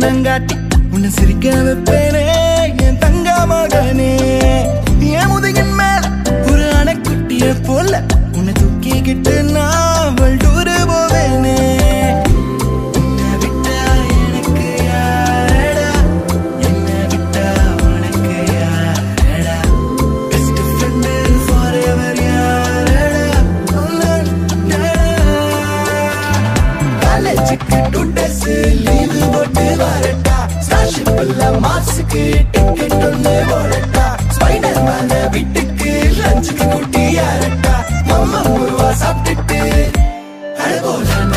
கண்ணங்காட்டி உன்னை சிரிக்க வைப்பேனே என் தங்க மகனே என் முதுகின் மேல ஒரு அணைக்குட்டிய போல உன்னை தூக்கிக்கிட்டு நான் வல்டூரு போவேனே உன்னை விட்டா எனக்கு யாரடா என்னை விட்டா உனக்கு யாரடா பெஸ்ட் ஃப்ரெண்டு ஃபாரெவர் யாரடா உன்னடா காலேஜுக்கு டூ டேஸ் லீவு போட்டு வரட்டா ஸ்காலர்ஷிப்ல மார்க்ஸுக்கு டிக்கெட் ஒன்று போடட்டா ஸ்பைடர் மேன வீட்டுக்கு லஞ்சுக்கு குட்டி யாரட்டா மம்மா முருவா சாப்பிட்டுட்டு அழகோல